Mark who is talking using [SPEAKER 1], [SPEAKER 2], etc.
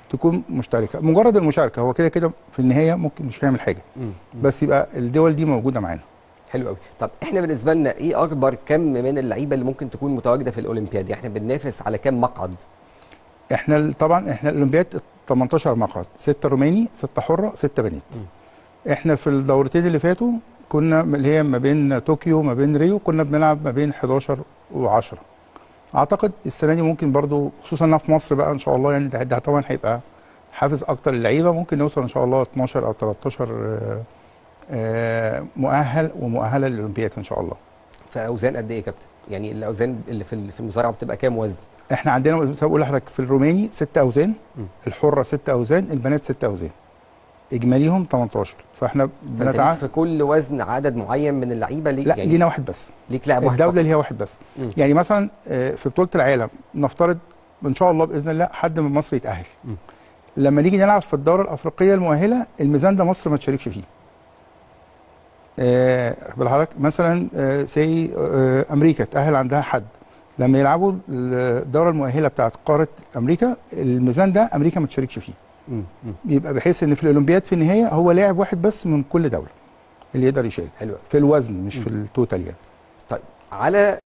[SPEAKER 1] تكون مشتركه مجرد المشاركه هو كده كده في النهايه ممكن مش هيعمل حاجه
[SPEAKER 2] مم.
[SPEAKER 1] بس يبقى الدول دي موجوده معانا
[SPEAKER 2] حلو قوي طب احنا بالنسبه لنا ايه اكبر كم من اللعيبه اللي ممكن تكون متواجده في الاولمبياد يعني احنا بننافس على كام مقعد
[SPEAKER 1] احنا ال- طبعا احنا الاولمبياد 18 مقعد 6 روماني 6 حره 6 بنات احنا في الدورتين اللي فاتوا كنا اللي هي ما بين طوكيو ما بين ريو كنا بنلعب ما بين 11 و10 اعتقد السنه دي ممكن برضو خصوصا انها في مصر بقى ان شاء الله يعني ده, ده طبعا هيبقى حافز اكتر للعيبه ممكن نوصل ان شاء الله 12 او 13 آه، آه، مؤهل ومؤهله للاولمبياد ان شاء الله
[SPEAKER 2] في اوزان قد ايه يا كابتن يعني الاوزان اللي في ال- في المصارعه بتبقى كام وزن
[SPEAKER 1] احنا عندنا زي ما بقول لحضرتك في الروماني ست اوزان
[SPEAKER 2] م.
[SPEAKER 1] الحره ست اوزان البنات ست اوزان اجماليهم 18 فاحنا
[SPEAKER 2] فأنت ليك
[SPEAKER 1] بنتعامل
[SPEAKER 2] في كل وزن عدد معين من اللعيبه ليك
[SPEAKER 1] لا
[SPEAKER 2] يعني
[SPEAKER 1] لينا واحد بس
[SPEAKER 2] ليك لاعب واحد
[SPEAKER 1] الدوله
[SPEAKER 2] فقط.
[SPEAKER 1] اللي هي واحد بس
[SPEAKER 2] مم.
[SPEAKER 1] يعني مثلا آه، في بطوله العالم نفترض ان شاء الله باذن الله حد من مصر يتاهل
[SPEAKER 2] مم.
[SPEAKER 1] لما نيجي نلعب في الدوره الافريقيه المؤهله الميزان ده مصر ما تشاركش فيه آه، بالحضرتك مثلا سي امريكا تاهل عندها حد لما يلعبوا الدوره المؤهله بتاعت قاره امريكا الميزان ده امريكا ما تشاركش فيه
[SPEAKER 2] مم. مم.
[SPEAKER 1] يبقى بحيث ان في الاولمبياد في النهايه هو لاعب واحد بس من كل دوله اللي يقدر يشارك
[SPEAKER 2] حلو أوي.
[SPEAKER 1] في الوزن مش في
[SPEAKER 2] مم.
[SPEAKER 1] التوتال يعني
[SPEAKER 2] طيب على